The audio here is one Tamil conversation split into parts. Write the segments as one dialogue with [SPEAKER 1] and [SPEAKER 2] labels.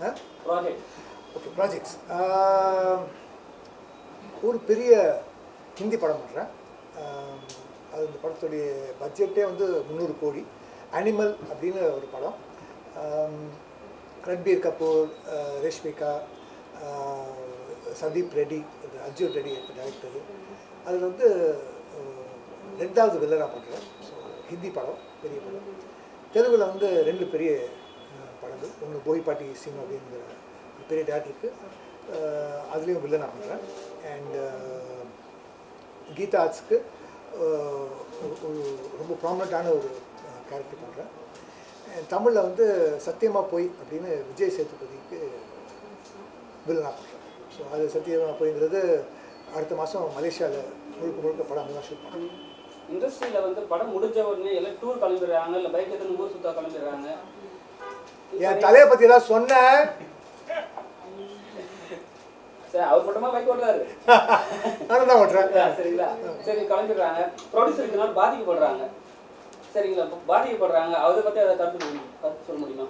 [SPEAKER 1] ஆ
[SPEAKER 2] ப்ராஜெக்ட்
[SPEAKER 1] ஓகே ப்ராஜெக்ட்ஸ் ஒரு பெரிய ஹிந்தி படம் பண்ணுறேன் அது இந்த படத்துடைய பட்ஜெட்டே வந்து முந்நூறு கோடி அனிமல் அப்படின்னு ஒரு படம் ஆம், ரன்பீர் கபூர் அஹ், ரேஷ்மிகா அஹ், சந்தீப் ரெட்டி இது அர்ஜுன் ரெட்டி டைரக்டர் அதில் வந்து அஹ், ரெண்டாவது வில்லனாக பண்ணுறேன் ஸோ ஹிந்தி படம் பெரிய படம் தெலுங்கில் வந்து ரெண்டு பெரிய அஹ், படங்கள் ஒன்று போய்பாட்டி சிங் அப்படிங்கிற ஒரு பெரிய டேரக்டருக்கு அதுலேயும் வில்லனாக பண்ணுறேன் அண்ட் கீதா ஆர்ட்ஸ்க்கு ஒரு ரொம்ப ப்ராமினண்ட்டான ஒரு கேரக்டர் பண்ணுறேன் தமிழில் வந்து சத்தியமா போய் அப்படின்னு விஜய் சேதுபதிக்கு வில்லனாக பண்ணுறேன் ஸோ அது சத்தியமா போய்ங்கிறது அடுத்த மாதம் மலேசியாவில் முழுக்க முழுக்க படம் அங்கே தான் ஷூட் பண்ணுறேன்
[SPEAKER 2] இண்டஸ்ட்ரியில வந்து படம் முடிஞ்ச உடனே எல்லாம் டூர் கிளம்பிடுறாங்க இல்ல பைக் எடுத்து ஊர் சுத்தா கிளம்பிடுறாங்க
[SPEAKER 1] என் தலையை பற்றி ஏதாவது சொன்னேன்
[SPEAKER 2] சரி அவர் மட்டுமா பைக் ஓட்டுறாரு
[SPEAKER 1] நானும் தான் ஓட்டுறேன்
[SPEAKER 2] ஆ, சரிங்களா சரி கிளம்பிடுறாங்க ப்ரொடியூசர் இதனால பாதிக்கப்படுறாங்க சரிங்களா இப்ப பாதிக்கப்படுறாங்க அதை பத்தி அதை கருத்து முடியும் கருத்து சொல்ல முடியுமா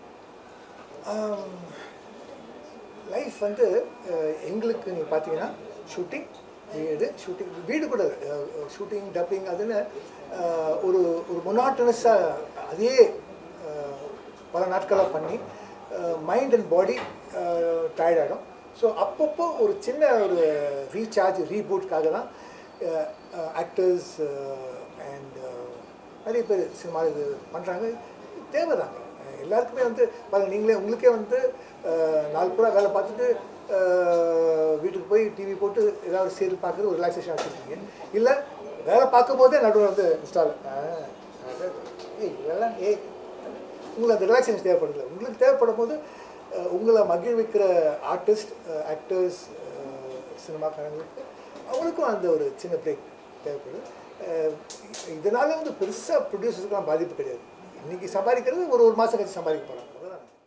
[SPEAKER 1] லைஃப் வந்து அஹ், எங்களுக்கு நீங்கள் பார்த்தீங்கன்னா ஷூட்டிங் வீடு ஷூட்டிங் வீடு கூட ஷூட்டிங் டப்பிங் அதுன்னு அஹ், ஒரு ஒரு மொனாட்டனஸாக அதே அஹ், பல நாட்களாக பண்ணி மைண்ட் அண்ட் பாடி டயர்டாகிடும் ஸோ அப்பப்போ ஒரு சின்ன ஒரு ரீசார்ஜ் ரீபூட்காக தான் ஆக்டர்ஸ் அண்ட் நிறைய பேர் சினிமா இது பண்ணுறாங்க தேவைதாங்க எல்லாருக்குமே வந்து பாருங்க நீங்களே உங்களுக்கே வந்து அஹ், நாள் பூரா வேலை பார்த்துட்டு அஹ், வீட்டுக்கு போய் டிவி போட்டு ஏதாவது சீரியல் பார்க்குறது ஒரு ரிலாக்ஸேஷன் வச்சுருக்கீங்க இல்லை வேலை பார்க்கும் போதே நடுவில் வந்து இன்ஸ்டால் ஏய் இதெல்லாம் ஏய் உங்களுக்கு அந்த ரிலாக்ஸேஷன் தேவைப்படுது உங்களுக்கு தேவைப்படும் போது அஹ், உங்களை மகிழ்விக்கிற ஆர்டிஸ்ட் ஆக்டர்ஸ் சினிமாக்காரங்களுக்கு அவங்களுக்கும் அந்த ஒரு சின்ன பிரேக் தேவைப்படுது அஹ், இதனால வந்து பெருசாக ப்ரொடியூசர்ஸ்க்குலாம் பாதிப்பு கிடையாது இன்னைக்கு சம்பாதிக்கிறது ஒரு ஒரு மாதம் கழிச்சு சம்பாதிக்க போகிறாங்க